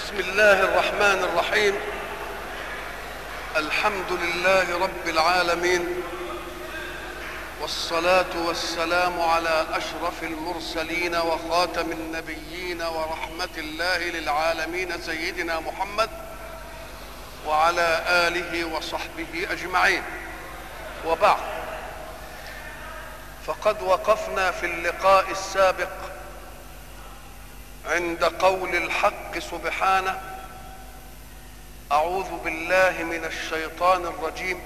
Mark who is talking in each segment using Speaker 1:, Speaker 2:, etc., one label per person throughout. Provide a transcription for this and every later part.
Speaker 1: بسم الله الرحمن الرحيم الحمد لله رب العالمين والصلاة والسلام على أشرف المرسلين وخاتم النبيين ورحمة الله للعالمين سيدنا محمد وعلى آله وصحبه أجمعين وبعد فقد وقفنا في اللقاء السابق عند قول الحق سبحانه اعوذ بالله من الشيطان الرجيم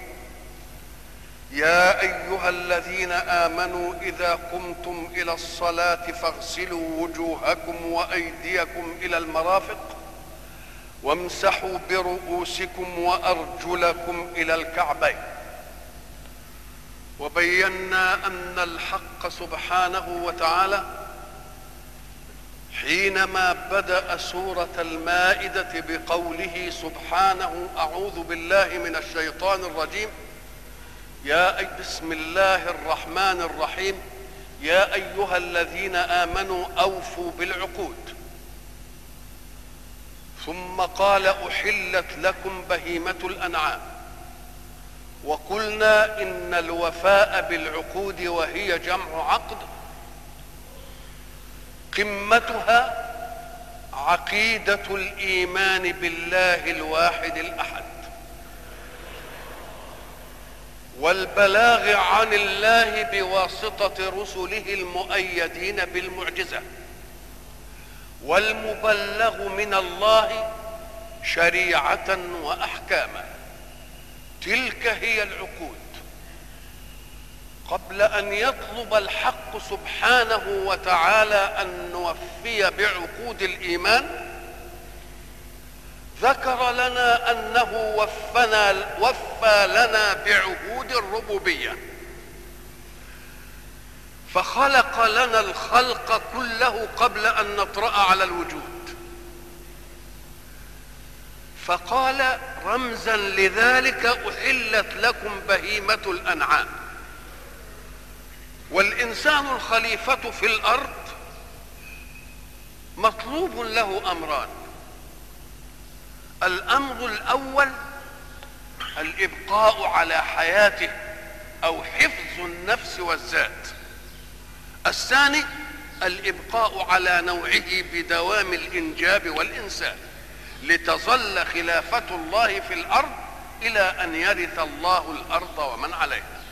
Speaker 1: يا ايها الذين امنوا اذا قمتم الى الصلاه فاغسلوا وجوهكم وايديكم الى المرافق وامسحوا برؤوسكم وارجلكم الى الكعبين وبينا ان الحق سبحانه وتعالى حينما بدا سوره المائده بقوله سبحانه اعوذ بالله من الشيطان الرجيم يا أي بسم الله الرحمن الرحيم يا ايها الذين امنوا اوفوا بالعقود ثم قال احلت لكم بهيمه الانعام وقلنا ان الوفاء بالعقود وهي جمع عقد قمتها عقيده الايمان بالله الواحد الاحد والبلاغ عن الله بواسطه رسله المؤيدين بالمعجزه والمبلغ من الله شريعه واحكاما تلك هي العقود قبل ان يطلب الحق سبحانه وتعالى ان نوفي بعقود الايمان ذكر لنا انه وفنا وفى لنا بعهود الربوبيه فخلق لنا الخلق كله قبل ان نطرا على الوجود فقال رمزا لذلك احلت لكم بهيمه الانعام والانسان الخليفه في الارض مطلوب له امران الامر الاول الابقاء على حياته او حفظ النفس والذات الثاني الابقاء على نوعه بدوام الانجاب والانسان لتظل خلافه الله في الارض الى ان يرث الله الارض ومن عليها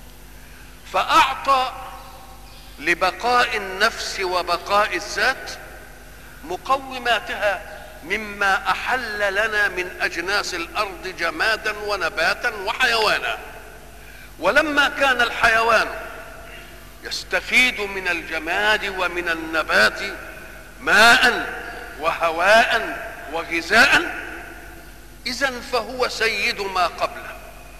Speaker 1: فاعطى لبقاء النفس وبقاء الذات مقوماتها مما احل لنا من اجناس الارض جمادا ونباتا وحيوانا ولما كان الحيوان يستفيد من الجماد ومن النبات ماء وهواء وغذاء اذا فهو سيد ما قبله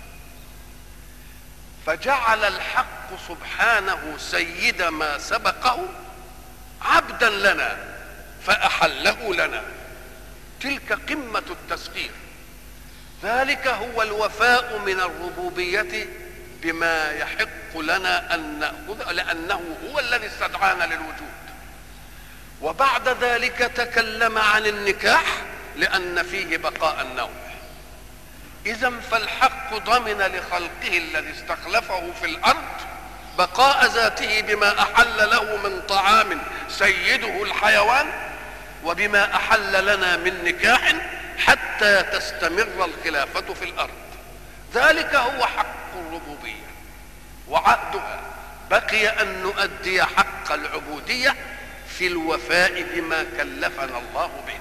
Speaker 1: فجعل الحق سبحانه سيد ما سبقه عبدا لنا فاحله لنا تلك قمه التسخير ذلك هو الوفاء من الربوبيه بما يحق لنا ان ناخذ لانه هو الذي استدعانا للوجود وبعد ذلك تكلم عن النكاح لان فيه بقاء النوع اذا فالحق ضمن لخلقه الذي استخلفه في الارض بقاء ذاته بما احل له من طعام سيده الحيوان وبما احل لنا من نكاح حتى تستمر الخلافه في الارض ذلك هو حق الربوبيه وعهدها بقي ان نؤدي حق العبوديه في الوفاء بما كلفنا الله به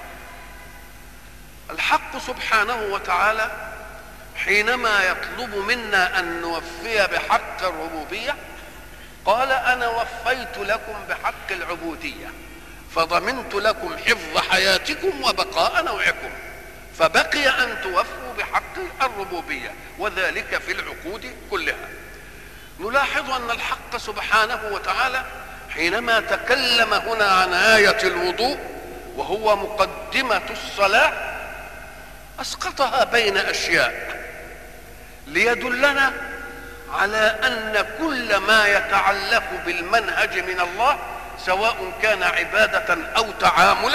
Speaker 1: الحق سبحانه وتعالى حينما يطلب منا ان نوفي بحق الربوبيه قال انا وفيت لكم بحق العبوديه فضمنت لكم حفظ حياتكم وبقاء نوعكم فبقي ان توفوا بحق الربوبيه وذلك في العقود كلها نلاحظ ان الحق سبحانه وتعالى حينما تكلم هنا عن ايه الوضوء وهو مقدمه الصلاه اسقطها بين اشياء ليدلنا على ان كل ما يتعلق بالمنهج من الله سواء كان عباده او تعاملا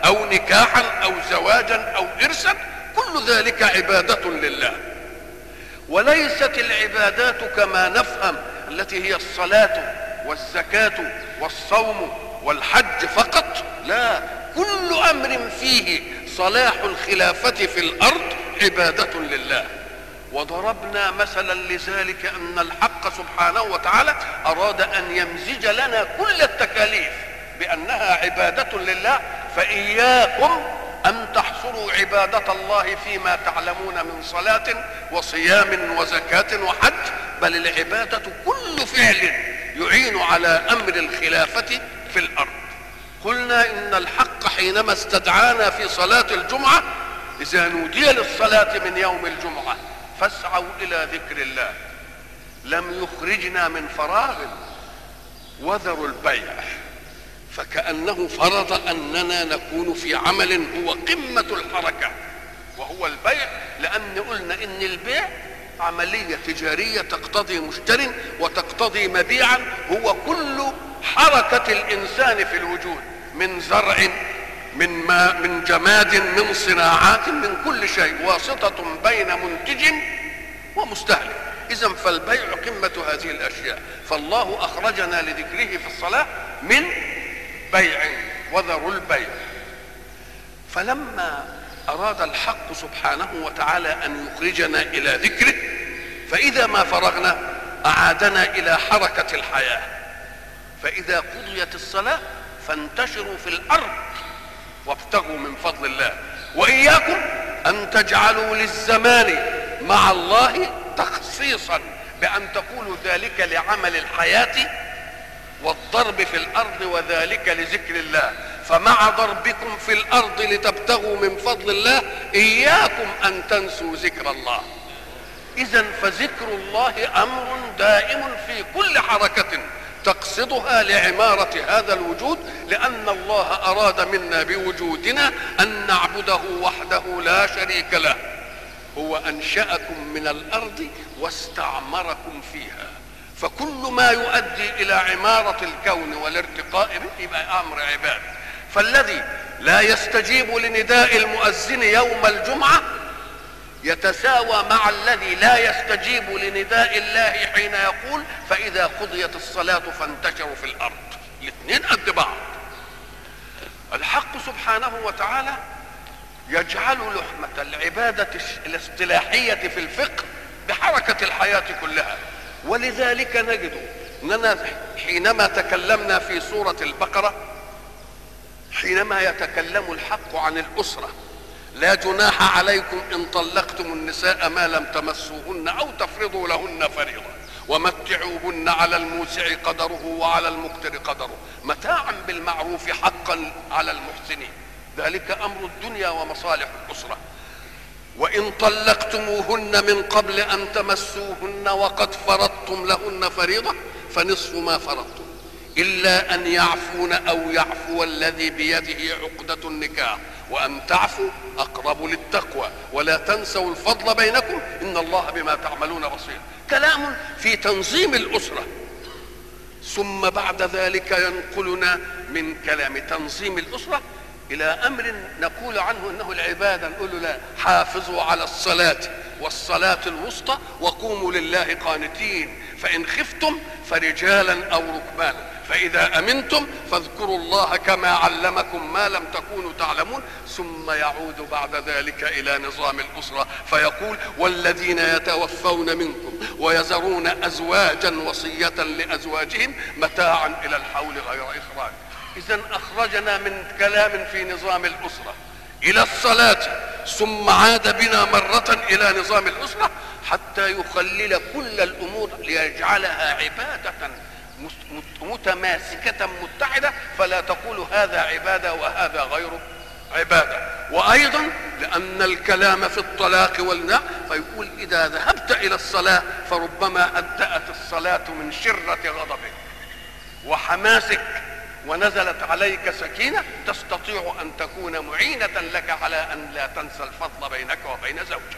Speaker 1: او نكاحا او زواجا او ارثا كل ذلك عباده لله وليست العبادات كما نفهم التي هي الصلاه والزكاه والصوم والحج فقط لا كل امر فيه صلاح الخلافه في الارض عباده لله وضربنا مثلا لذلك ان الحق سبحانه وتعالى اراد ان يمزج لنا كل التكاليف بانها عباده لله فاياكم ان تحصروا عباده الله فيما تعلمون من صلاه وصيام وزكاه وحج بل العباده كل فعل يعين على امر الخلافه في الارض قلنا ان الحق حينما استدعانا في صلاه الجمعه اذا نودي للصلاه من يوم الجمعه فاسعوا الى ذكر الله لم يخرجنا من فراغ وذروا البيع فكانه فرض اننا نكون في عمل هو قمه الحركه وهو البيع لان قلنا ان البيع عمليه تجاريه تقتضي مشتر وتقتضي مبيعا هو كل حركه الانسان في الوجود من زرع من ما من جماد من صناعات من كل شيء واسطة بين منتج ومستهلك إذا فالبيع قمة هذه الأشياء فالله أخرجنا لذكره في الصلاة من بيع وذروا البيع فلما أراد الحق سبحانه وتعالى أن يخرجنا إلى ذكره فإذا ما فرغنا أعادنا إلى حركة الحياة فإذا قضيت الصلاة فانتشروا في الأرض وابتغوا من فضل الله واياكم ان تجعلوا للزمان مع الله تخصيصا بان تقولوا ذلك لعمل الحياه والضرب في الارض وذلك لذكر الله فمع ضربكم في الارض لتبتغوا من فضل الله اياكم ان تنسوا ذكر الله اذا فذكر الله امر دائم في كل حركه تقصدها لعمارة هذا الوجود لأن الله أراد منا بوجودنا أن نعبده وحده لا شريك له هو أنشأكم من الأرض واستعمركم فيها فكل ما يؤدي إلى عمارة الكون والارتقاء به يبقى أمر عباد فالذي لا يستجيب لنداء المؤذن يوم الجمعة يتساوى مع الذي لا يستجيب لنداء الله حين يقول فإذا قضيت الصلاة فانتشروا في الأرض الاثنين قد بعض الحق سبحانه وتعالى يجعل لحمة العبادة الاصطلاحية في الفقه بحركة الحياة كلها ولذلك نجد أننا حينما تكلمنا في سورة البقرة حينما يتكلم الحق عن الأسرة لا جناح عليكم ان طلقتم النساء ما لم تمسوهن او تفرضوا لهن فريضه ومتعوهن على الموسع قدره وعلى المقتر قدره متاعا بالمعروف حقا على المحسنين ذلك امر الدنيا ومصالح الاسره وان طلقتموهن من قبل ان تمسوهن وقد فرضتم لهن فريضه فنصف ما فرضتم الا ان يعفون او يعفو الذي بيده عقده النكاح وأن تعفوا أقرب للتقوى ولا تنسوا الفضل بينكم إن الله بما تعملون بصير كلام في تنظيم الأسرة ثم بعد ذلك ينقلنا من كلام تنظيم الأسرة إلى أمر نقول عنه أنه العبادة نقول له لا حافظوا على الصلاة والصلاة الوسطى وقوموا لله قانتين فإن خفتم فرجالا أو ركبانا فإذا أمنتم فاذكروا الله كما علمكم ما لم تكونوا تعلمون ثم يعود بعد ذلك إلى نظام الأسرة فيقول والذين يتوفون منكم ويذرون أزواجا وصية لأزواجهم متاعا إلى الحول غير إخراج إذا أخرجنا من كلام في نظام الأسرة إلى الصلاة ثم عاد بنا مرة إلى نظام الأسرة حتى يخلل كل الأمور ليجعلها عبادة متماسكة متحدة فلا تقول هذا عبادة وهذا غير عبادة وأيضا لأن الكلام في الطلاق والنع فيقول إذا ذهبت إلى الصلاة فربما أدأت الصلاة من شرة غضبك وحماسك ونزلت عليك سكينة تستطيع أن تكون معينة لك على أن لا تنسى الفضل بينك وبين زوجك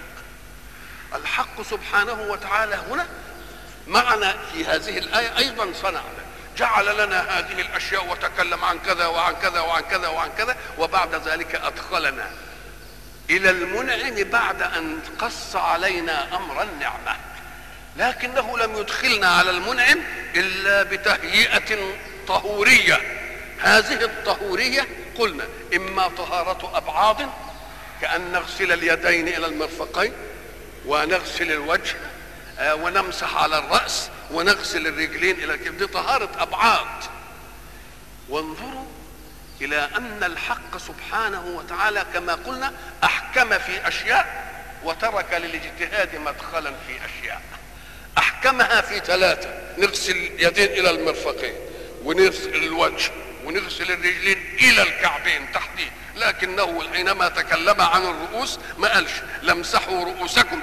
Speaker 1: الحق سبحانه وتعالى هنا معنا في هذه الآية أيضا صنع جعل لنا هذه الاشياء وتكلم عن كذا وعن كذا وعن كذا وعن كذا وبعد ذلك ادخلنا الى المنعم بعد ان قص علينا امر النعمه لكنه لم يدخلنا على المنعم الا بتهيئه طهوريه هذه الطهوريه قلنا اما طهاره ابعاض كان نغسل اليدين الى المرفقين ونغسل الوجه آه، ونمسح على الراس ونغسل الرجلين الى الكتف دي طهاره ابعاد وانظروا الى ان الحق سبحانه وتعالى كما قلنا احكم في اشياء وترك للاجتهاد مدخلا في اشياء احكمها في ثلاثه نغسل اليدين الى المرفقين ونغسل الوجه ونغسل الرجلين الى الكعبين تحديد لكنه حينما تكلم عن الرؤوس ما قالش لمسحوا رؤوسكم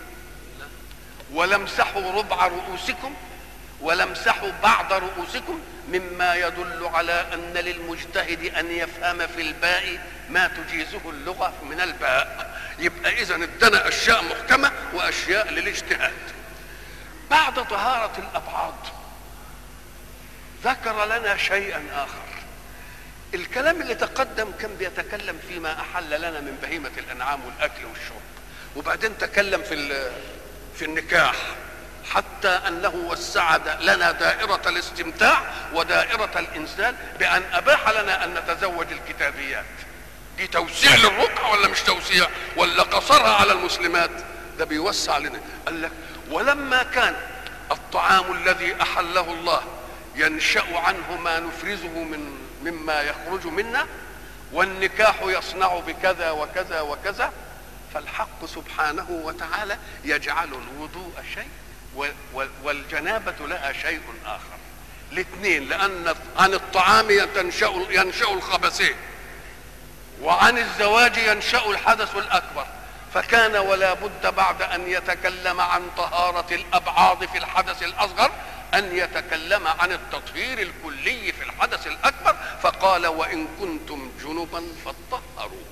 Speaker 1: ولمسحوا ربع رؤوسكم ولمسحوا بعض رؤوسكم مما يدل على ان للمجتهد ان يفهم في الباء ما تجيزه اللغه من الباء يبقى اذا ادنا اشياء محكمه واشياء للاجتهاد بعد طهاره الابعاد ذكر لنا شيئا اخر الكلام اللي تقدم كان بيتكلم فيما احل لنا من بهيمه الانعام والاكل والشرب وبعدين تكلم في في النكاح حتى انه وسع لنا دائره الاستمتاع ودائره الانسان بان اباح لنا ان نتزوج الكتابيات دي توسيع للرقعه ولا مش توسيع ولا قصرها على المسلمات ده بيوسع لنا قال لك ولما كان الطعام الذي احله الله ينشا عنه ما نفرزه من مما يخرج منا والنكاح يصنع بكذا وكذا وكذا فالحق سبحانه وتعالى يجعل الوضوء شيء والجنابة لها شيء آخر الاثنين لأن عن الطعام ينشأ ينشأ الخبثين وعن الزواج ينشأ الحدث الأكبر فكان ولا بد بعد أن يتكلم عن طهارة الأبعاض في الحدث الأصغر أن يتكلم عن التطهير الكلي في الحدث الأكبر فقال وإن كنتم جنبا فاطهروا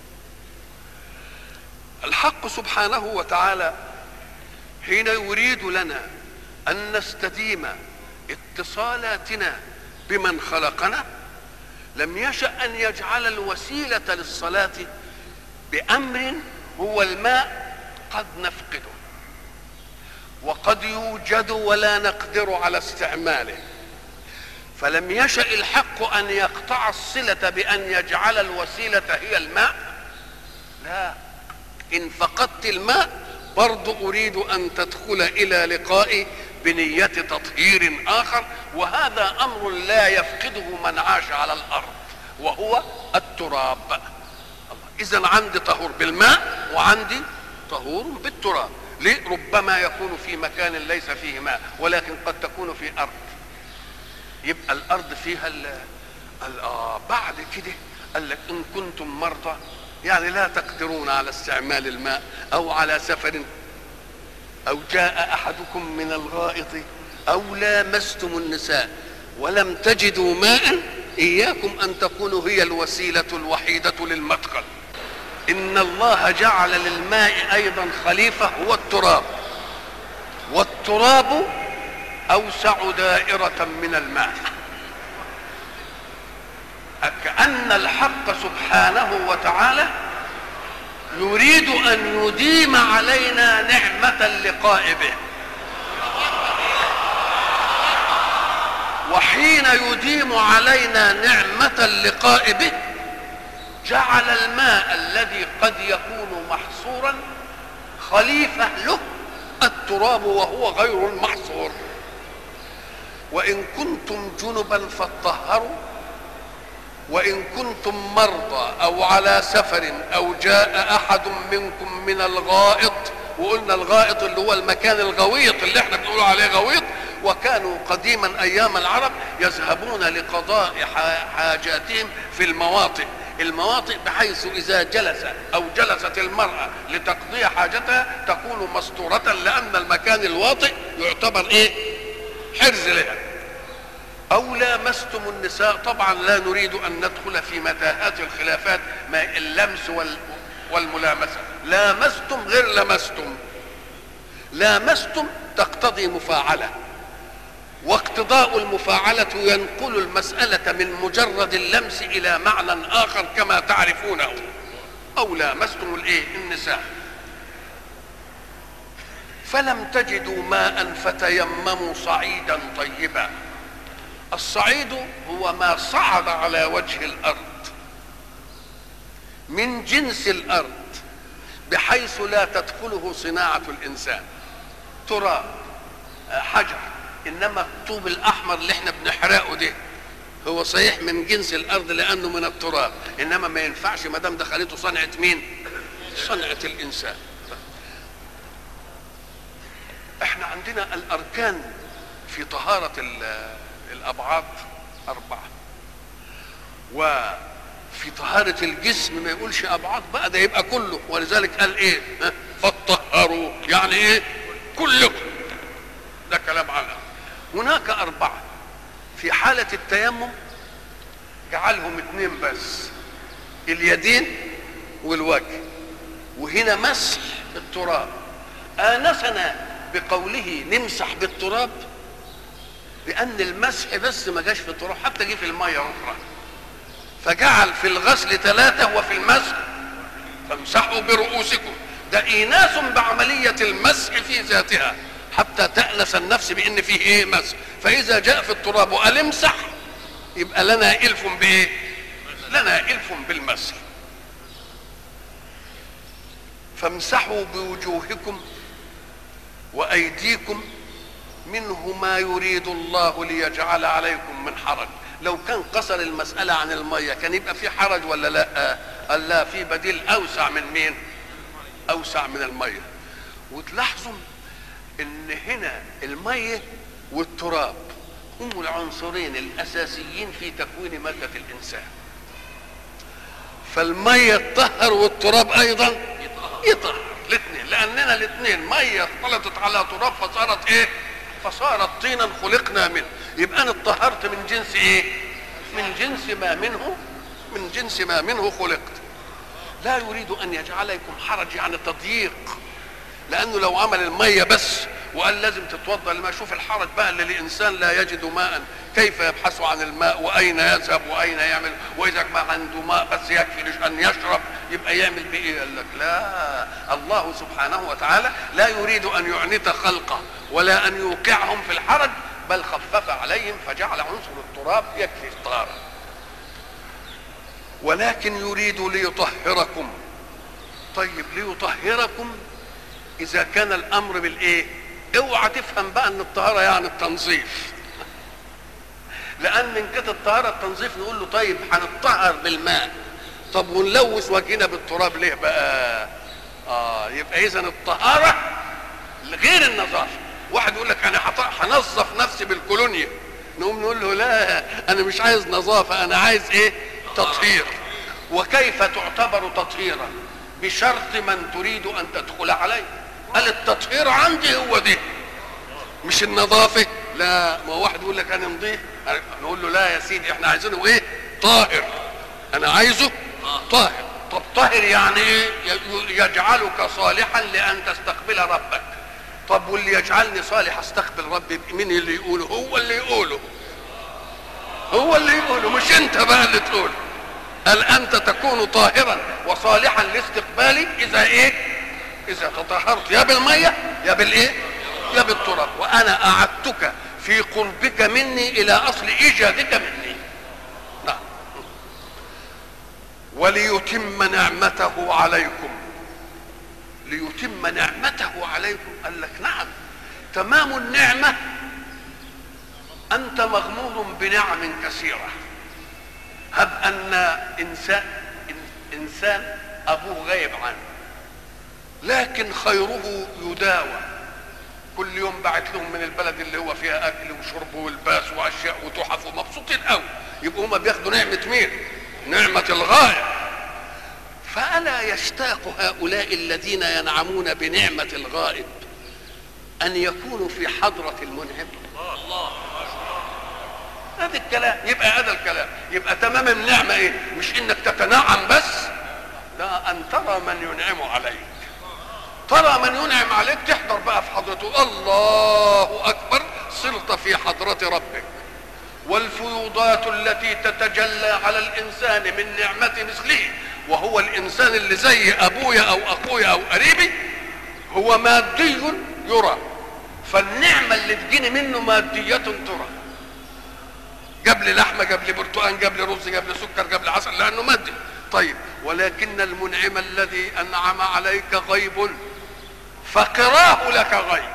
Speaker 1: الحق سبحانه وتعالى حين يريد لنا ان نستديم اتصالاتنا بمن خلقنا لم يشا ان يجعل الوسيله للصلاه بامر هو الماء قد نفقده وقد يوجد ولا نقدر على استعماله فلم يشا الحق ان يقطع الصله بان يجعل الوسيله هي الماء لا ان فقدت الماء برضو اريد ان تدخل الى لقائي بنية تطهير اخر وهذا امر لا يفقده من عاش على الارض وهو التراب اذا عندي طهور بالماء وعندي طهور بالتراب ليه ربما يكون في مكان ليس فيه ماء ولكن قد تكون في ارض يبقى الارض فيها ال آه بعد كده قال لك ان كنتم مرضى يعني لا تقدرون على استعمال الماء او على سفر او جاء احدكم من الغائط او لامستم النساء ولم تجدوا ماء اياكم ان تكونوا هي الوسيله الوحيده للمدخل ان الله جعل للماء ايضا خليفه هو التراب والتراب اوسع دائره من الماء كأن الحق سبحانه وتعالى يريد أن يديم علينا نعمة اللقاء به وحين يديم علينا نعمة اللقاء به جعل الماء الذي قد يكون محصورا خليفة له التراب وهو غير المحصور وإن كنتم جنبا فاطهروا وان كنتم مرضى او على سفر او جاء احد منكم من الغائط وقلنا الغائط اللي هو المكان الغويط اللي احنا بنقول عليه غويط وكانوا قديما ايام العرب يذهبون لقضاء حاجاتهم في المواطئ المواطئ بحيث اذا جلس او جلست المراه لتقضي حاجتها تكون مستوره لان المكان الواطئ يعتبر ايه حرز لها او لامستم النساء طبعا لا نريد ان ندخل في متاهات الخلافات ما اللمس والملامسه لامستم غير لمستم لامستم تقتضي مفاعله واقتضاء المفاعلة ينقل المسألة من مجرد اللمس إلى معنى آخر كما تعرفونه أو لامستم الإيه النساء فلم تجدوا ماء فتيمموا صعيدا طيبا الصعيد هو ما صعد على وجه الأرض من جنس الأرض بحيث لا تدخله صناعة الإنسان تراب حجر انما الطوب الاحمر اللي احنا بنحرقه ده هو صحيح من جنس الارض لانه من التراب انما ما ينفعش ما دام دخلته صنعه مين صنعه الانسان احنا عندنا الاركان في طهاره الابعاد اربعه وفي طهاره الجسم ما يقولش ابعاد بقى ده يبقى كله ولذلك قال ايه فطهروا يعني ايه كلكم ده كلام عنها هناك أربعة في حالة التيمم جعلهم اثنين بس اليدين والوجه وهنا مسح بالتراب آنسنا بقوله نمسح بالتراب لأن المسح بس ما جاش في التراب حتى جه في المية أخرى فجعل في الغسل ثلاثة وفي المسح فامسحوا برؤوسكم ده إيناس بعملية المسح في ذاتها حتى تأنس النفس بأن فيه إيه مسح فإذا جاء في التراب وقال امسح يبقى لنا إلف بإيه؟ لنا إلف بالمسح فامسحوا بوجوهكم وأيديكم منه ما يريد الله ليجعل عليكم من حرج لو كان قصر المسألة عن المية كان يبقى في حرج ولا لا قال لا في بديل أوسع من مين أوسع من المية وتلاحظوا ان هنا الميه والتراب هم العنصرين الاساسيين في تكوين ماده الانسان فالميه تطهر والتراب ايضا يطهر الاثنين لاننا الاثنين ميه اختلطت على تراب فصارت ايه فصارت طينا خلقنا منه يبقى انا اتطهرت من جنس ايه من جنس ما منه من جنس ما منه خلقت لا يريد ان يجعلكم حرج يعني تضييق لانه لو عمل الميه بس وقال لازم تتوضا لما شوف الحرج بقى اللي الانسان لا يجد ماء كيف يبحث عن الماء واين يذهب واين يعمل واذا ما عنده ماء بس يكفي ان يشرب يبقى يعمل بايه قال لك لا الله سبحانه وتعالى لا يريد ان يعنت خلقه ولا ان يوقعهم في الحرج بل خفف عليهم فجعل عنصر التراب يكفي الطهاره ولكن يريد ليطهركم طيب ليطهركم اذا كان الامر بالايه اوعى تفهم بقى ان الطهاره يعني التنظيف لان ان كانت الطهاره التنظيف نقول له طيب هنطهر بالماء طب ونلوث وجهنا بالتراب ليه بقى اه يبقى اذا الطهاره غير النظافه واحد يقول لك انا هنظف نفسي بالكولونيا نقوم نقول له لا انا مش عايز نظافه انا عايز ايه تطهير وكيف تعتبر تطهيرا بشرط من تريد ان تدخل عليه قال التطهير عندي هو دي مش النظافه لا ما واحد يقول لك انا نضيف نقول له لا يا سيدي احنا عايزينه ايه طاهر انا عايزه طاهر طب طاهر يعني ايه يجعلك صالحا لان تستقبل ربك طب واللي يجعلني صالح استقبل ربي مين اللي يقوله هو اللي يقوله هو اللي يقوله مش انت بقى اللي تقوله قال انت تكون طاهرا وصالحا لاستقبالي اذا ايه اذا تطهرت يا بالميه يا بالايه يا بالتراب وانا اعدتك في قربك مني الى اصل ايجادك مني نعم وليتم نعمته عليكم ليتم نعمته عليكم قال لك نعم تمام النعمه انت مغمور بنعم كثيره هب ان انسان انسان ابوه غايب عنه لكن خيره يداوى كل يوم بعت لهم من البلد اللي هو فيها اكل وشرب والباس واشياء وتحف ومبسوطين قوي يبقوا هم بياخدوا نعمه مين؟ نعمه الغايه فالا يشتاق هؤلاء الذين ينعمون بنعمه الغائب ان يكونوا في حضره المنعم الله هذا الكلام يبقى هذا الكلام يبقى تمام النعمه ايه مش انك تتنعم بس لا ان ترى من ينعم عليك ترى من ينعم عليك تحضر بقى في حضرته الله اكبر صرت في حضرة ربك والفيوضات التي تتجلى على الإنسان من نعمة مثله وهو الإنسان اللي زي أبويا أو أخويا أو قريبي هو مادي يرى فالنعمة اللي تجيني منه مادية ترى جاب لي لحمة جاب لي برتقان جاب لي رز جاب لي سكر جاب لي عسل لأنه مادي طيب ولكن المنعم الذي أنعم عليك غيب فقراه لك غيب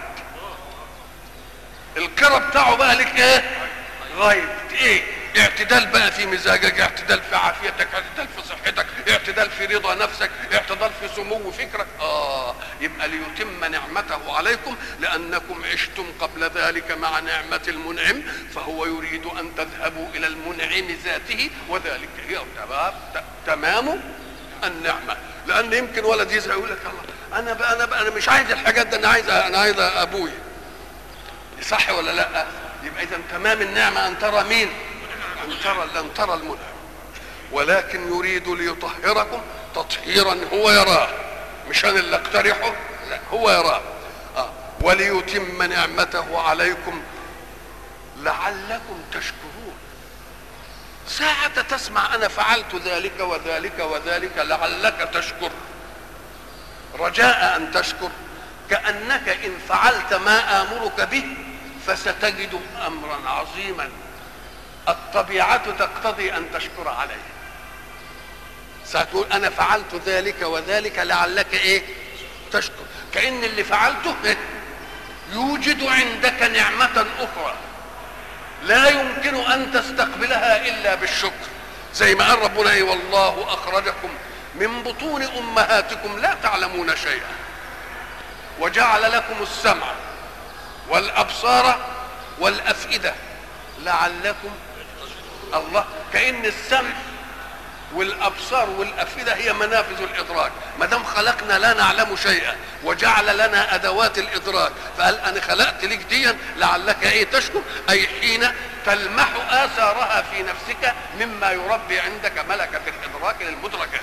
Speaker 1: القرى بتاعه بقى لك ايه غيب ايه اعتدال بقى في مزاجك اعتدال في عافيتك اعتدال في صحتك اعتدال في رضا نفسك اعتدال في سمو فكرك اه يبقى ليتم نعمته عليكم لانكم عشتم قبل ذلك مع نعمة المنعم فهو يريد ان تذهبوا الى المنعم ذاته وذلك هي تمام تمام النعمة لان يمكن ولد يزهق يقول لك الله انا بقى انا بقى انا مش عايز الحاجات دي انا عايز انا عايز ابويا صح ولا لا يبقى اذا تمام النعمه ان ترى مين ان ترى ان ترى المنعم ولكن يريد ليطهركم تطهيرا هو يراه مش انا اللي اقترحه لا هو يراه آه. وليتم نعمته عليكم لعلكم تشكرون ساعة تسمع أنا فعلت ذلك وذلك وذلك لعلك تشكر رجاء أن تشكر كأنك إن فعلت ما آمرك به فستجد امرا عظيما الطبيعه تقتضي ان تشكر عليه ستقول انا فعلت ذلك وذلك لعلك ايه تشكر كان اللي فعلته إيه؟ يوجد عندك نعمه اخرى لا يمكن ان تستقبلها الا بالشكر زي ما قال ربنا ايه والله اخرجكم من بطون امهاتكم لا تعلمون شيئا وجعل لكم السمع والابصار والافئده لعلكم الله كان السمع والابصار والافئده هي منافذ الادراك ما دام خلقنا لا نعلم شيئا وجعل لنا ادوات الادراك فقال انا خلقت لك ديا لعلك ايه تشكر اي حين تلمح اثارها في نفسك مما يربي عندك ملكه الادراك للمدركات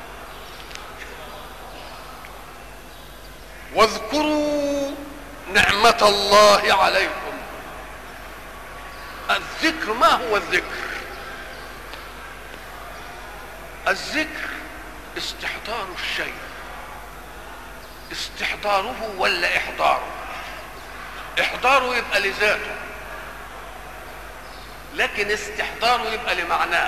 Speaker 1: واذكروا نعمة الله عليكم الذكر ما هو الذكر الذكر استحضار الشيء استحضاره ولا احضاره احضاره يبقى لذاته لكن استحضاره يبقى لمعناه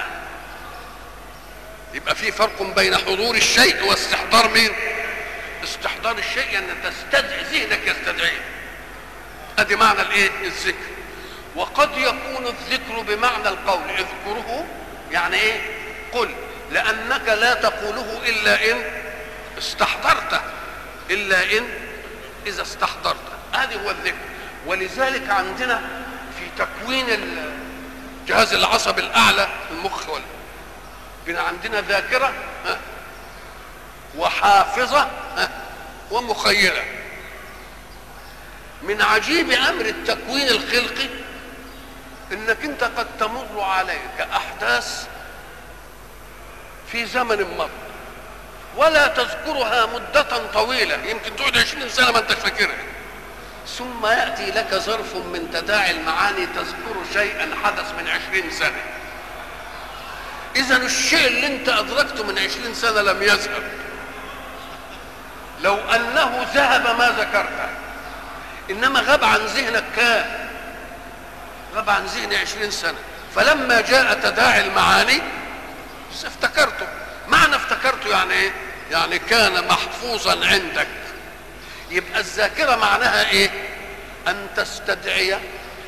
Speaker 1: يبقى في فرق بين حضور الشيء واستحضار مين استحضار الشيء ان تستدعي ذهنك يستدعيه ادي معنى الايه الذكر وقد يكون الذكر بمعنى القول اذكره يعني ايه قل لانك لا تقوله الا ان استحضرته الا ان اذا استحضرته هذا هو الذكر ولذلك عندنا في تكوين الجهاز العصبي الاعلى المخ ولا بنا عندنا ذاكره ها وحافظه ها ومخيله من عجيب امر التكوين الخلقي انك انت قد تمر عليك احداث في زمن مضى ولا تذكرها مدة طويلة يمكن تقعد عشرين سنة ما انتش فاكرها ثم يأتي لك ظرف من تداعي المعاني تذكر شيئا حدث من عشرين سنة إذا الشيء اللي أنت أدركته من عشرين سنة لم يذهب لو أنه ذهب ما ذكرته إنما غاب عن ذهنك كان غاب عن ذهني عشرين سنة فلما جاء تداعي المعاني افتكرته معنى افتكرته يعني ايه يعني كان محفوظا عندك يبقى الذاكره معناها ايه ان تستدعي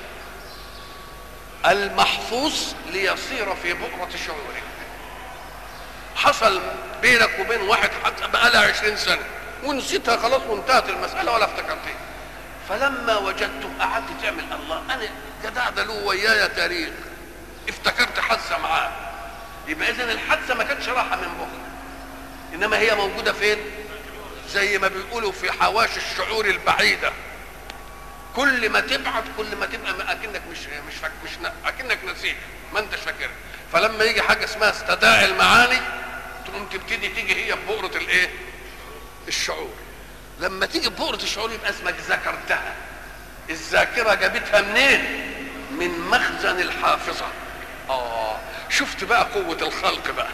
Speaker 1: المحفوظ ليصير في بؤرة شعورك حصل بينك وبين واحد حتى بقالها عشرين سنة ونسيتها خلاص وانتهت المسألة ولا افتكرتها فلما وجدته قعدت تعمل الله انا جدع ده له ويايا تاريخ افتكرت حادثة معاه يبقى اذا الحادثه ما كانتش راحه من مخك انما هي موجوده فين زي ما بيقولوا في حواشي الشعور البعيده كل ما تبعد كل ما تبقى اكنك مش مش فاك مش اكنك نسيت ما انتش فاكرها فلما يجي حاجه اسمها استداعي المعاني تقوم تبتدي تيجي هي ببؤره الايه الشعور لما تيجي ببؤره الشعور يبقى اسمك ذكرتها الذاكره جابتها منين من مخزن الحافظه اه شفت بقى قوه الخلق بقى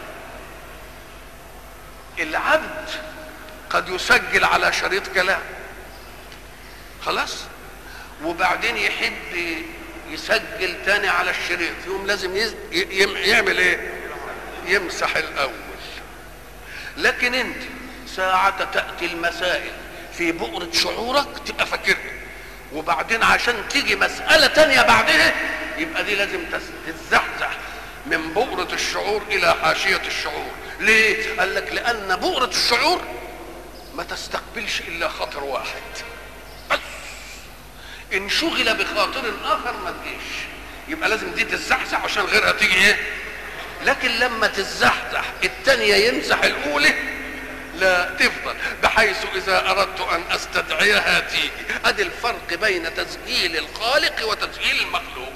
Speaker 1: العبد قد يسجل على شريط كلام خلاص وبعدين يحب يسجل تاني على الشريط يقوم لازم يز... يم... يعمل ايه يمسح الاول لكن انت ساعة تأتي المسائل في بؤرة شعورك تبقى فاكرها وبعدين عشان تيجي مسألة تانية بعدها يبقى دي لازم تتزحزح من بؤرة الشعور إلى حاشية الشعور ليه؟ قال لك لأن بؤرة الشعور ما تستقبلش إلا خطر واحد بس إن شغل بخاطر آخر ما تجيش يبقى لازم دي تتزحزح عشان غيرها تيجي إيه؟ لكن لما تتزحزح التانية يمسح الأولى لا تفضل بحيث إذا أردت أن أستدعيها تيجي أدي الفرق بين تسجيل الخالق وتسجيل المخلوق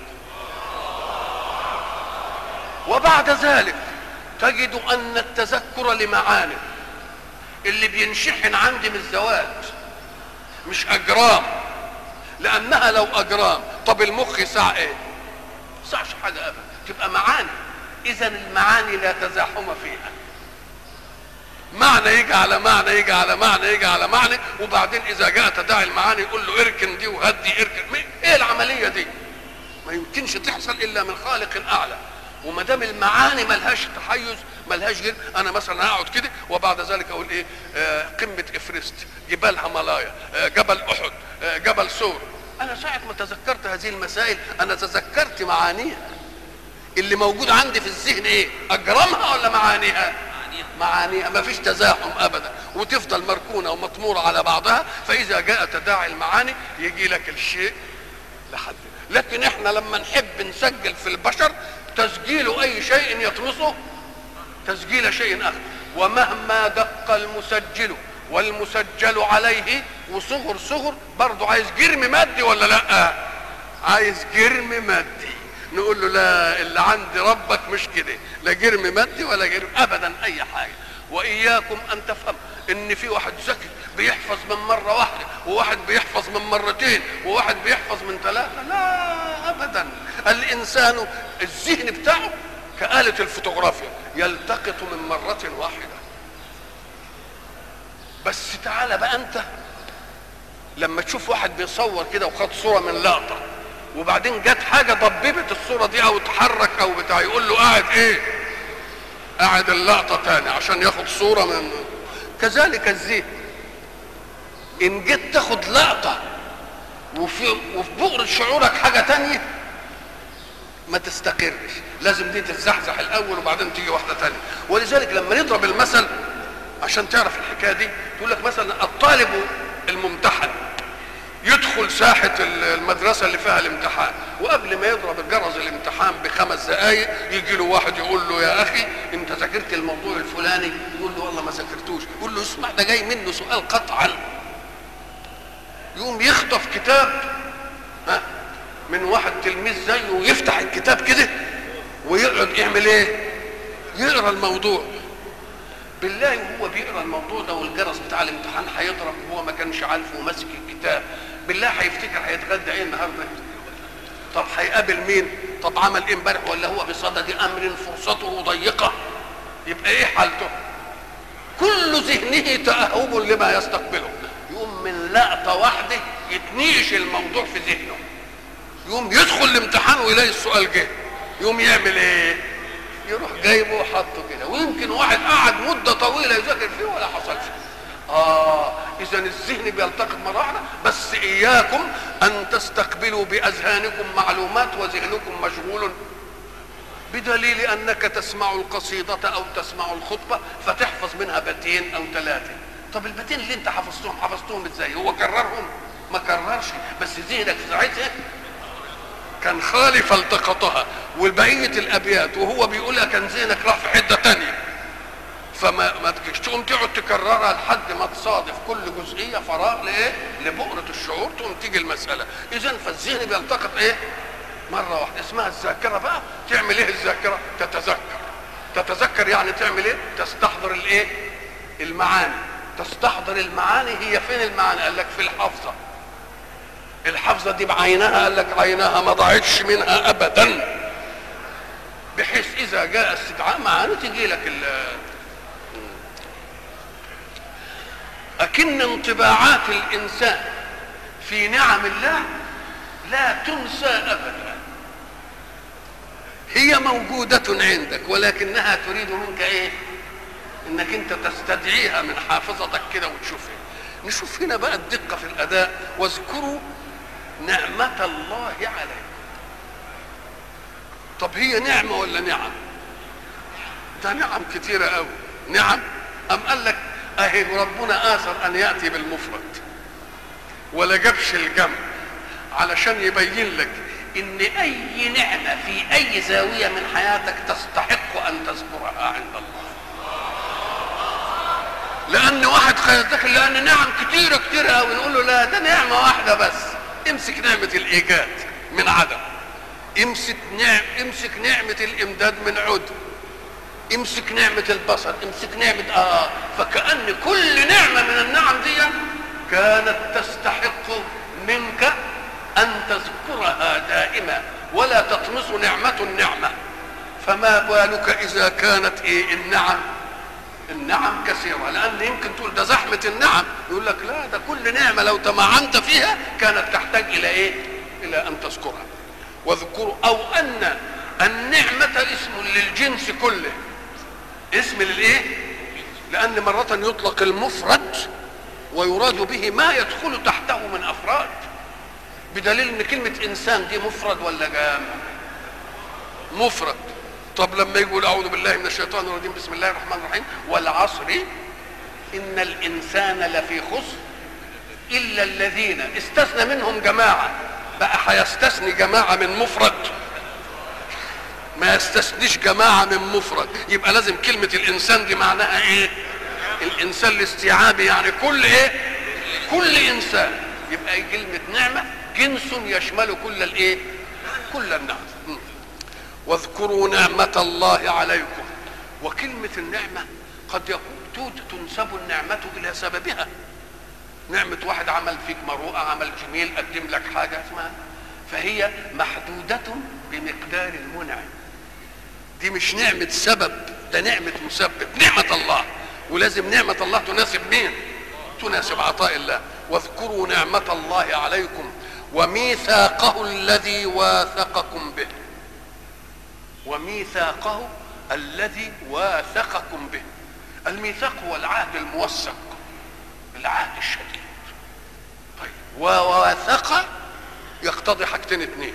Speaker 1: وبعد ذلك تجد أن التذكر لمعاني اللي بينشحن عندي من الزواج مش أجرام لأنها لو أجرام طب المخ ساعة إيه؟ ساعش حاجة أبدا تبقى معاني إذا المعاني لا تزاحم فيها معنى يجي على معنى يجي على معنى يجي على معنى وبعدين اذا جاء تداعي المعاني يقول له اركن دي وهدي اركن ايه العمليه دي ما يمكنش تحصل الا من خالق اعلى وما دام المعاني ملهاش تحيز ملهاش غير انا مثلا هقعد كده وبعد ذلك اقول ايه آه قمه افرست جبال هيمالايا آه جبل احد آه جبل سور انا ساعه ما تذكرت هذه المسائل انا تذكرت معانيها اللي موجود عندي في الذهن ايه اجرامها ولا معانيها معانيها ما فيش تزاحم ابدا وتفضل مركونه ومطموره على بعضها فاذا جاء تداعي المعاني يجي لك الشيء لحد لكن احنا لما نحب نسجل في البشر تسجيل اي شيء يطمسه تسجيل شيء اخر ومهما دق المسجل والمسجل عليه وصغر صغر برضه عايز جرم مادي ولا لا عايز جرم مادي نقول له لا اللي عند ربك مش كده لا جرم مادي ولا جرم ابدا اي حاجه واياكم ان تفهم ان في واحد ذكي بيحفظ من مره واحده وواحد بيحفظ من مرتين وواحد بيحفظ من ثلاثه لا ابدا الانسان الذهن بتاعه كآلة الفوتوغرافيا يلتقط من مرة واحدة بس تعالى بقى انت لما تشوف واحد بيصور كده وخد صورة من لقطة وبعدين جت حاجه ضببت الصوره دي او اتحرك او بتاع يقول له قاعد ايه قاعد اللقطه تاني عشان ياخد صوره من كذلك الذهن ان جيت تاخد لقطه وفي وفي بؤرة شعورك حاجه تانية ما تستقرش لازم دي تتزحزح الاول وبعدين تيجي واحده تانية ولذلك لما نضرب المثل عشان تعرف الحكايه دي تقول لك مثلا الطالب الممتحن يدخل ساحة المدرسة اللي فيها الامتحان وقبل ما يضرب الجرس الامتحان بخمس دقايق يجي له واحد يقول له يا أخي أنت ذاكرت الموضوع الفلاني يقول له والله ما ذاكرتوش يقول له اسمع ده جاي منه سؤال قطعا يقوم يخطف كتاب ها من واحد تلميذ زيه ويفتح الكتاب كده ويقعد يعمل ايه؟ يقرا الموضوع بالله وهو بيقرا الموضوع ده والجرس بتاع الامتحان هيضرب وهو ما كانش عارفه وماسك الكتاب بالله هيفتكر هيتغدى ايه النهارده طب هيقابل مين طب عمل ايه امبارح ولا هو بصدد امر فرصته ضيقه يبقى ايه حالته كل ذهنه تاهب لما يستقبله يقوم من لقطه واحده يتنيش الموضوع في ذهنه يقوم يدخل الامتحان ويلاقي السؤال جه يقوم يعمل ايه يروح جايبه وحطه كده ويمكن واحد قعد مده طويله يذاكر فيه ولا حصلش اه اذا الذهن بيلتقط مره واحده بس اياكم ان تستقبلوا باذهانكم معلومات وذهنكم مشغول بدليل انك تسمع القصيده او تسمع الخطبه فتحفظ منها بيتين او ثلاثه طب البيتين اللي انت حفظتهم حفظتهم ازاي هو كررهم ما كررش بس ذهنك في ساعتها كان خالي فالتقطها والبقيه الابيات وهو بيقولها كان ذهنك راح في حته تانية فما ما تقوم تقعد تكررها لحد ما تصادف كل جزئيه فراغ لايه؟ لبؤره الشعور تقوم تيجي المساله اذا فالذهن بيلتقط ايه؟ مره واحده اسمها الذاكره بقى تعمل ايه الذاكره؟ تتذكر تتذكر يعني تعمل ايه؟ تستحضر الايه؟ المعاني تستحضر المعاني هي فين المعاني؟ قال لك في الحافظه الحافظه دي بعينها قال لك عينها ما ضاعتش منها ابدا بحيث اذا جاء استدعاء معانا تجي لك ال أكن انطباعات الإنسان في نعم الله لا تنسى أبدا هي موجودة عندك ولكنها تريد منك إيه؟ إنك أنت تستدعيها من حافظتك كده وتشوفها نشوف هنا بقى الدقة في الأداء واذكروا نعمة الله عليكم طب هي نعمة ولا نعم؟ ده نعم كتيرة قوي نعم أم قال لك أهي ربنا آثر أن يأتي بالمفرد ولا جابش الجمع علشان يبين لك ان اي نعمه في اي زاويه من حياتك تستحق ان تذكرها عند الله لان واحد داخل لان نعم كتيره كتيره قوي نقول له لا ده نعمه واحده بس امسك نعمه الايجاد من عدم امسك نعم امسك نعمه الامداد من عدم امسك نعمه البصر امسك نعمه اه فكان كل نعمه من النعم دي كانت تستحق منك ان تذكرها دائما ولا تطمس نعمه النعمه فما بالك اذا كانت ايه النعم النعم كثيره لان يمكن تقول ده زحمه النعم يقول لك لا ده كل نعمه لو تمعنت فيها كانت تحتاج الى ايه الى ان تذكرها واذكروا او ان النعمه اسم للجنس كله اسم للايه لان مره يطلق المفرد ويراد به ما يدخل تحته من افراد بدليل ان كلمه انسان دي مفرد ولا جامع مفرد طب لما يقول اعوذ بالله من الشيطان الرجيم بسم الله الرحمن الرحيم والعصر ان الانسان لفي خسر الا الذين استثنى منهم جماعه بقى هيستثني جماعه من مفرد ما يستثنيش جماعه من مفرد يبقى لازم كلمه الانسان دي معناها ايه الانسان الاستيعابي يعني كل ايه كل انسان يبقى كلمه نعمه جنس يشمل كل الايه كل النعم واذكروا نعمة الله عليكم وكلمة النعمة قد يكون تنسب النعمة إلى سببها نعمة واحد عمل فيك مروءة عمل جميل قدم لك حاجة اسمها فهي محدودة بمقدار المنعم دي مش نعمة سبب ده نعمة مسبب نعمة الله ولازم نعمة الله تناسب مين تناسب عطاء الله واذكروا نعمة الله عليكم وميثاقه الذي واثقكم به وميثاقه الذي واثقكم به الميثاق هو العهد الموثق العهد الشديد طيب وواثق يقتضي حاجتين اتنين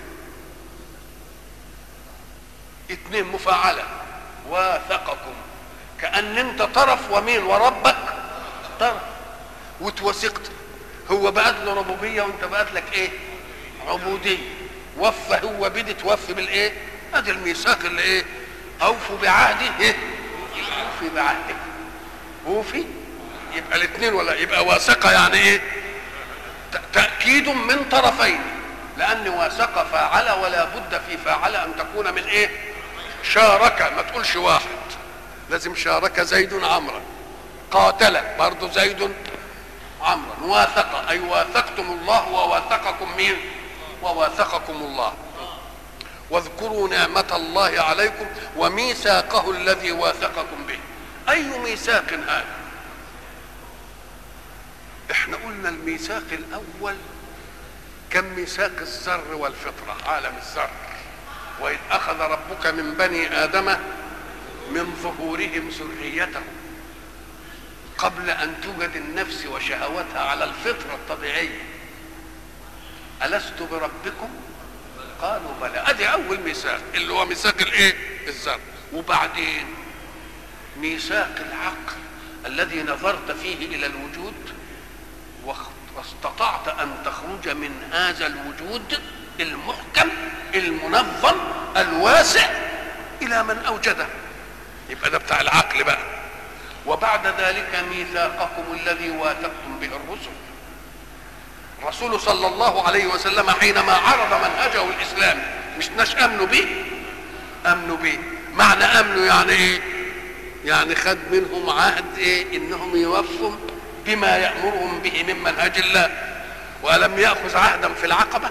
Speaker 1: اتنين مفاعلة واثقكم كأن انت طرف ومين وربك طرف وتوثقت هو بقت له ربوبية وانت بقت لك ايه عبودية وفى هو بدي توفي بالايه ادي الميثاق اللي ايه اوفوا بعهدي ايه اوفي بعهدك اوفي يبقى الاثنين ولا يبقى واثقه يعني ايه تاكيد من طرفين لان واثقه فاعل ولا بد في فاعل ان تكون من ايه شارك ما تقولش واحد لازم شارك زيد عمرا قاتل برضه زيد عمرا واثق اي واثقتم الله وواثقكم مين وواثقكم الله واذكروا نعمة الله عليكم وميثاقه الذي واثقكم به أي ميثاق هذا احنا قلنا الميثاق الأول كان ميثاق الذر والفطرة عالم الذر وإذ أخذ ربك من بني آدم من ظهورهم ذريتهم قبل أن توجد النفس وشهوتها على الفطرة الطبيعية ألست بربكم قالوا بلى ادي اول ميثاق اللي هو ميثاق الايه الذر وبعدين ميثاق العقل الذي نظرت فيه الى الوجود واستطعت ان تخرج من هذا الوجود المحكم المنظم الواسع الى من اوجده يبقى ده بتاع العقل بقى وبعد ذلك ميثاقكم الذي واثقتم به الرسل الرسول صلى الله عليه وسلم حينما عرض منهجه الاسلامي مش ناش امنوا به امنوا به معنى امنوا يعني ايه يعني خد منهم عهد ايه انهم يوفوا بما يامرهم به من منهج الله والم ياخذ عهدا في العقبه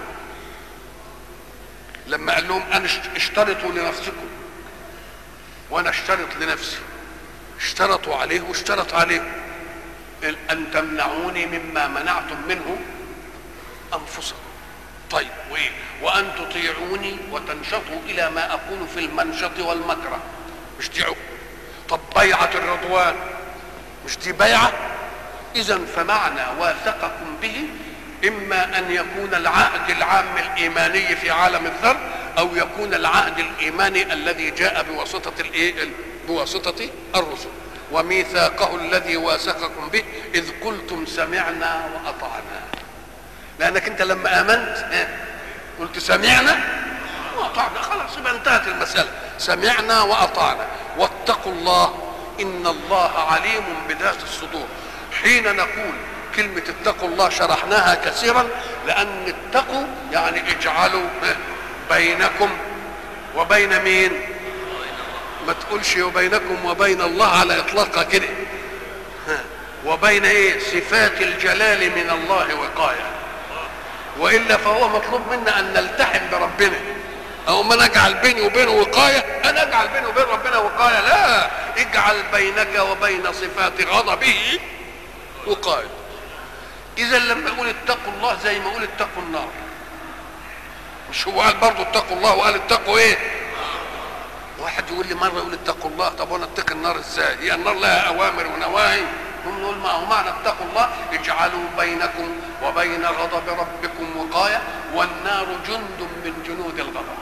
Speaker 1: لما قال لهم انا اشترطوا لنفسكم وانا اشترط لنفسي اشترطوا عليه واشترط عليه ان تمنعوني مما منعتم منه انفسكم طيب وايه وان تطيعوني وتنشطوا الى ما اقول في المنشط والمكره مش دي طب بيعه الرضوان مش دي بيعه اذا فمعنى واثقكم به اما ان يكون العهد العام الايماني في عالم الذر او يكون العهد الايماني الذي جاء بواسطه الايه بواسطه الرسل وميثاقه الذي واثقكم به اذ قلتم سمعنا واطعنا لانك انت لما امنت قلت سمعنا واطعنا خلاص يبقى انتهت المساله سمعنا واطعنا واتقوا الله ان الله عليم بذات الصدور حين نقول كلمة اتقوا الله شرحناها كثيرا لأن اتقوا يعني اجعلوا بينكم وبين مين؟ ما تقولش وبينكم وبين الله على إطلاقها كده وبين ايه؟ صفات الجلال من الله وقاية وإلا فهو مطلوب منا أن نلتحم بربنا أو ما نجعل بيني وبينه وقاية أنا أجعل بيني وبين ربنا وقاية لا اجعل بينك وبين صفات غضبه وقاية اذا لما يقول اتقوا الله زي ما يقول اتقوا النار مش هو قال برضه اتقوا الله وقال اتقوا ايه واحد يقول لي مره يقول اتقوا الله طب وانا اتقي النار ازاي هي النار لها اوامر ونواهي هم نقول ما هو معنى اتقوا الله اجعلوا بينكم وبين غضب ربكم وقايه والنار جند من جنود الغضب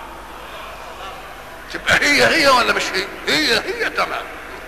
Speaker 1: تبقى هي هي ولا مش هي هي هي تمام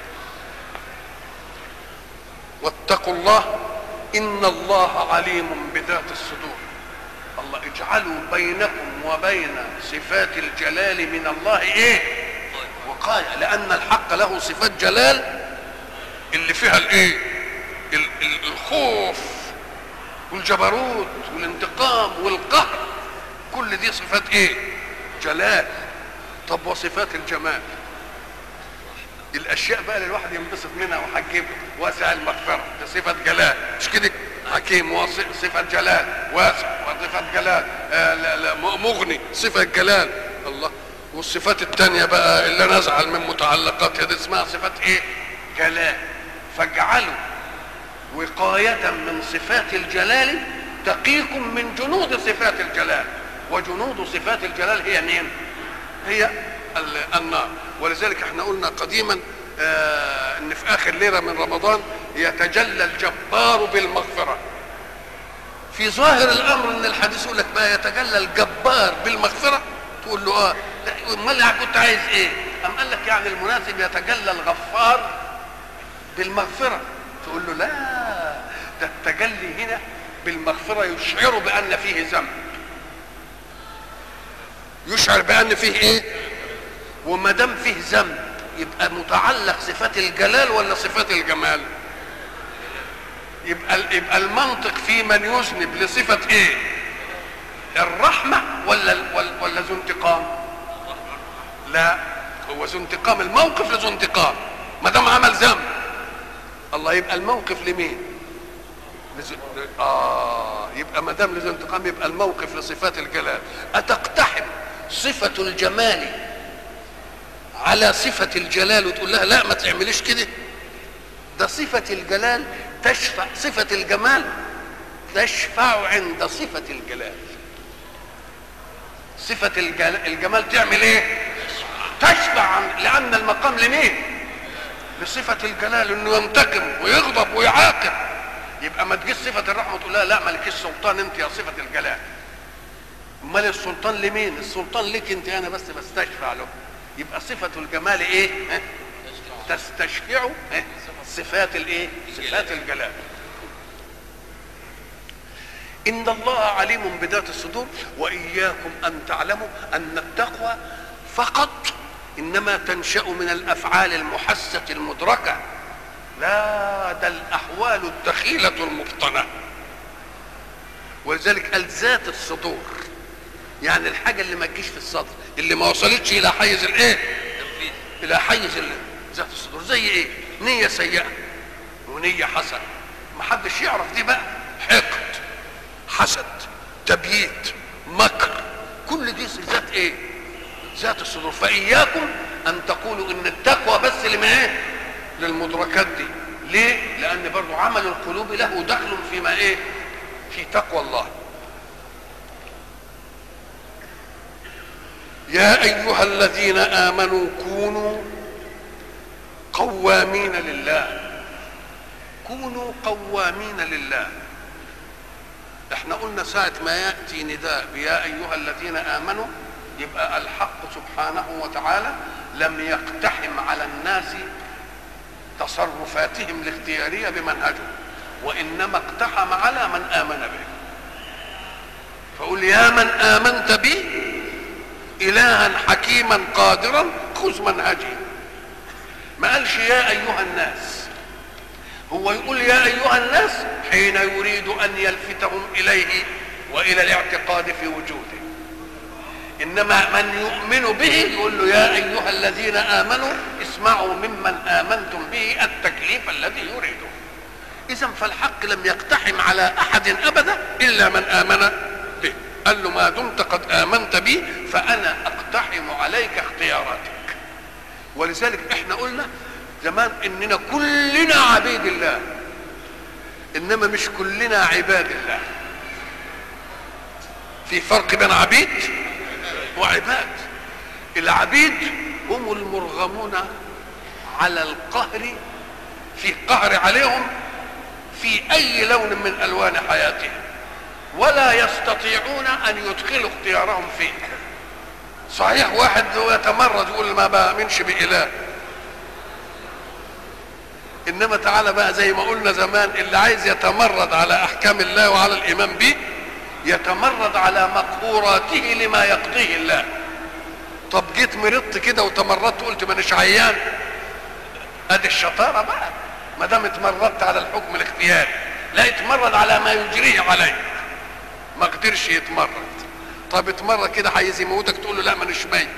Speaker 1: واتقوا الله ان الله عليم بذات الصدور الله اجعلوا بينكم وبين صفات الجلال من الله ايه وقاية لان الحق له صفات جلال اللي فيها الايه ال- ال- الخوف والجبروت والانتقام والقهر كل دي صفات ايه جلال طب وصفات الجمال الاشياء بقى اللي الواحد ينبسط منها وحجب واسع المغفره ده صفه جلال مش كده حكيم صفه جلال واسع وصفه جلال آه لا لا مغني صفه جلال الله والصفات الثانيه بقى اللي انا ازعل من متعلقاتها دي اسمها صفات ايه جلال فاجعلوا وقاية من صفات الجلال تقيكم من جنود صفات الجلال وجنود صفات الجلال هي مين؟ هي النار ولذلك احنا قلنا قديما آه ان في اخر ليله من رمضان يتجلى الجبار بالمغفره في ظاهر الامر ان الحديث يقول لك بقى يتجلى الجبار بالمغفره تقول له اه امال كنت عايز ايه؟ ام قال لك يعني المناسب يتجلى الغفار بالمغفره تقول له لا ده التجلي هنا بالمغفره يشعر بان فيه ذنب يشعر بان فيه ايه وما دام فيه ذنب يبقى متعلق صفات الجلال ولا صفات الجمال يبقى يبقى المنطق في من يذنب لصفه ايه الرحمه ولا ولا ذو انتقام لا هو ذو انتقام الموقف لذو انتقام ما دام عمل ذنب الله يبقى الموقف لمين لزو... اه يبقى ما دام لذو انتقام يبقى الموقف لصفات الجلال اتقتحم صفه الجمال على صفة الجلال وتقول لها لا ما تعمليش كده ده صفة الجلال تشفع صفة الجمال تشفع عند صفة الجلال صفة الجمال تعمل ايه تشفع عن لأن المقام لمين لصفة الجلال انه ينتقم ويغضب ويعاقب يبقى ما تجيش صفة الرحمة وتقول لها لا مالكيش سلطان انت يا صفة الجلال امال السلطان لمين السلطان لك انت انا بس بستشفع له يبقى صفة الجمال ايه تستشفع صفات الايه صفات الجلال ان الله عليم بذات الصدور واياكم ان تعلموا ان التقوى فقط انما تنشا من الافعال المحسه المدركه لا ده الاحوال الدخيله المبطنه ولذلك قال ذات الصدور يعني الحاجه اللي ما تجيش في الصدر اللي ما وصلتش الى حيز الايه الى حيز ذات الصدور زي ايه نيه سيئه ونيه حسنه ما حدش يعرف دي بقى حقد حسد تبييت مكر كل دي ذات ايه ذات الصدور فاياكم ان تقولوا ان التقوى بس لما ايه للمدركات دي ليه لان برضو عمل القلوب له دخل فيما ايه في تقوى الله يا ايها الذين امنوا كونوا قوامين لله كونوا قوامين لله احنا قلنا ساعة ما يأتي نداء يا أيها الذين آمنوا يبقى الحق سبحانه وتعالى لم يقتحم على الناس تصرفاتهم الاختيارية بمنهجه وإنما اقتحم على من آمن به فقل يا من آمنت بي إلها حكيما قادرا خذ منهجي ما قالش يا أيها الناس هو يقول يا أيها الناس حين يريد أن يلفتهم إليه وإلى الاعتقاد في وجوده إنما من يؤمن به يقول له يا أيها الذين آمنوا اسمعوا ممن آمنتم به التكليف الذي يريده إذا فالحق لم يقتحم على أحد أبدا إلا من آمن به قال له ما دمت قد آمنت بي فأنا أقتحم عليك اختياراتك ولذلك احنا قلنا زمان اننا كلنا عبيد الله انما مش كلنا عباد الله في فرق بين عبيد وعباد العبيد هم المرغمون على القهر في قهر عليهم في اي لون من الوان حياتهم ولا يستطيعون ان يدخلوا اختيارهم فيه صحيح واحد يتمرد يقول ما بامنش باله انما تعالى بقى زي ما قلنا زمان اللي عايز يتمرد على احكام الله وعلى الايمان به يتمرد على مقهوراته لما يقضيه الله طب جيت مرضت كده وتمردت قلت مانيش عيان ادي الشطاره بقى ما دام اتمردت على الحكم الاختياري لا يتمرد على ما يجريه عليه ما قدرش يتمرد طب اتمرد كده عايز يموتك تقول له لا مانيش ميت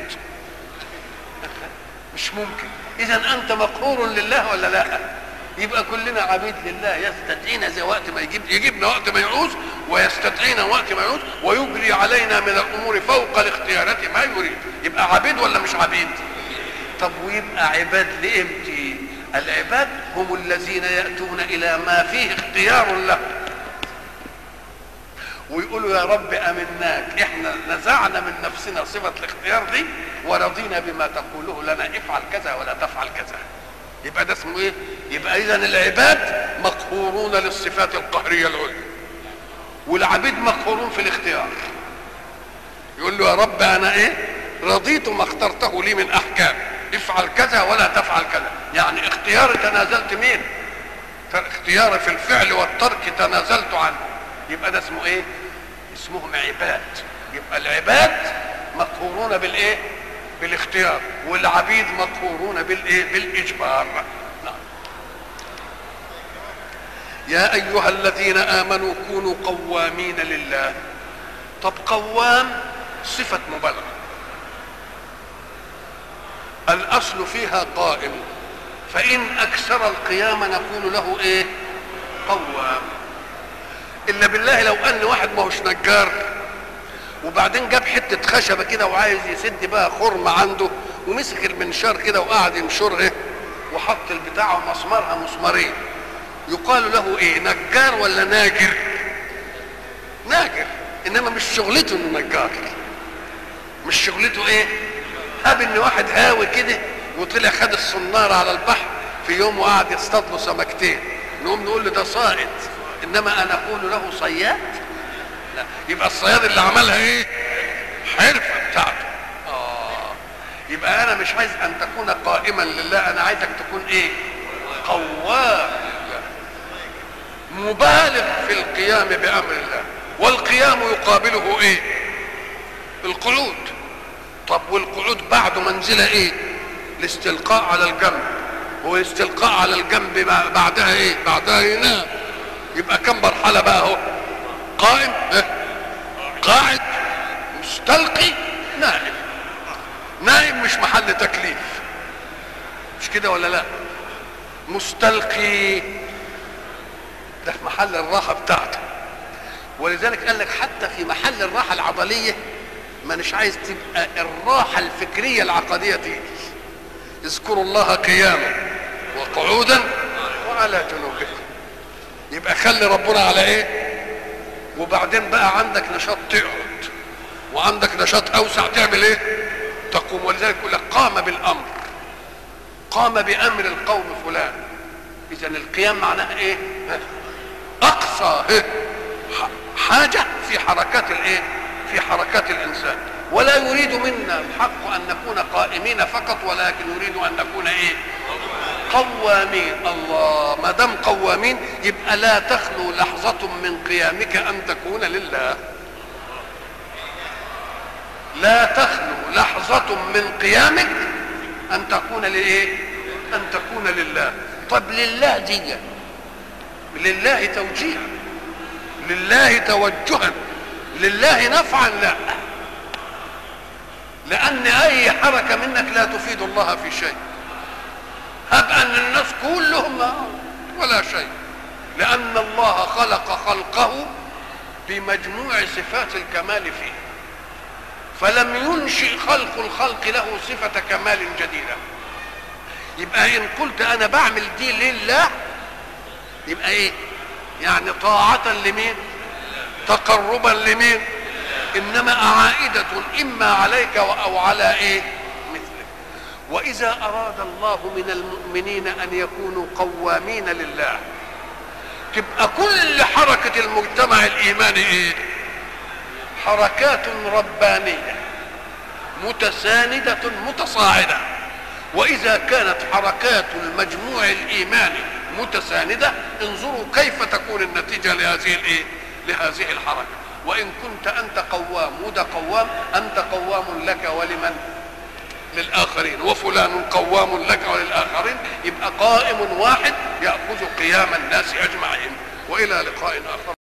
Speaker 1: مش ممكن اذا انت مقهور لله ولا لا يبقى كلنا عبيد لله يستدعينا زي وقت ما يجيب يجيبنا وقت ما يعوز ويستدعينا وقت ما يعوز ويجري علينا من الامور فوق الاختيارات ما يريد يبقى عبيد ولا مش عبيد طب ويبقى عباد لامتى العباد هم الذين ياتون الى ما فيه اختيار له ويقولوا يا رب امناك احنا نزعنا من نفسنا صفه الاختيار دي ورضينا بما تقوله لنا افعل كذا ولا تفعل كذا يبقى ده اسمه ايه يبقى اذا العباد مقهورون للصفات القهريه العليا والعبيد مقهورون في الاختيار يقول له يا رب انا ايه رضيت ما اخترته لي من احكام افعل كذا ولا تفعل كذا يعني اختياري تنازلت مين اختياري في الفعل والترك تنازلت عنه يبقى ده اسمه ايه اسمهم عباد يبقى العباد مقهورون بالايه بالاختيار والعبيد مقهورون بالايه بالاجبار نعم. يا ايها الذين امنوا كونوا قوامين لله طب قوام صفه مبالغه الاصل فيها قائم فان اكثر القيام نقول له ايه قوام الا بالله لو ان واحد ما هوش نجار وبعدين جاب حته خشبه كده وعايز يسد بقى خرم عنده ومسك المنشار كده وقعد ينشرها وحط البتاع ومسمرها مسمارين يقال له ايه نجار ولا ناجر ناجر انما مش شغلته انه نجار مش شغلته ايه هاب ان واحد هاوي كده وطلع خد الصناره على البحر في يوم وقعد يصطاد له سمكتين نقوم نقول له ده صائد انما انا اقول له صياد لا يبقى الصياد اللي عملها ايه حرفه بتاعته اه يبقى انا مش عايز ان تكون قائما لله انا عايزك تكون ايه قوام لله مبالغ في القيام بامر الله والقيام يقابله ايه القعود طب والقعود بعده منزله ايه الاستلقاء على الجنب والاستلقاء على الجنب بعدها ايه بعدها ينام يبقى كم مرحلة بقى اهو قائم اه قاعد مستلقي نائم نائم مش محل تكليف مش كده ولا لا مستلقي ده في محل الراحة بتاعته ولذلك قال لك حتى في محل الراحه العضليه ما مش عايز تبقى الراحه الفكريه العقديه تيجي اذكروا الله قياما وقعودا وعلى جنوبكم يبقى خلي ربنا على ايه وبعدين بقى عندك نشاط تقعد وعندك نشاط اوسع تعمل ايه تقوم ولذلك يقول لك قام بالامر قام بامر القوم فلان اذا القيام معناها ايه اقصى إيه؟ حاجه في حركات الايه في حركات الانسان ولا يريد منا الحق ان نكون قائمين فقط ولكن يريد ان نكون ايه قوامين الله ما دام قوامين يبقى لا تخلو لحظة من قيامك أن تكون لله لا تخلو لحظة من قيامك أن تكون لإيه؟ أن تكون لله طب لله دي لله توجيها لله توجها لله نفعا لا لأن أي حركة منك لا تفيد الله في شيء هب ان الناس كلهم ولا شيء لان الله خلق خلقه بمجموع صفات الكمال فيه فلم ينشئ خلق الخلق له صفة كمال جديدة يبقى ان قلت انا بعمل دي لله يبقى ايه يعني طاعة لمين تقربا لمين انما عائدة اما عليك او على ايه واذا اراد الله من المؤمنين ان يكونوا قوامين لله تبقى كل حركه المجتمع الايماني ايه حركات ربانيه متسانده متصاعده واذا كانت حركات المجموع الايماني متسانده انظروا كيف تكون النتيجه لهذه الايه لهذه الحركه وان كنت انت قوام وده قوام انت قوام لك ولمن للآخرين وفلان قوام لك وللآخرين يبقى قائم واحد يأخذ قيام الناس أجمعين وإلى لقاء آخر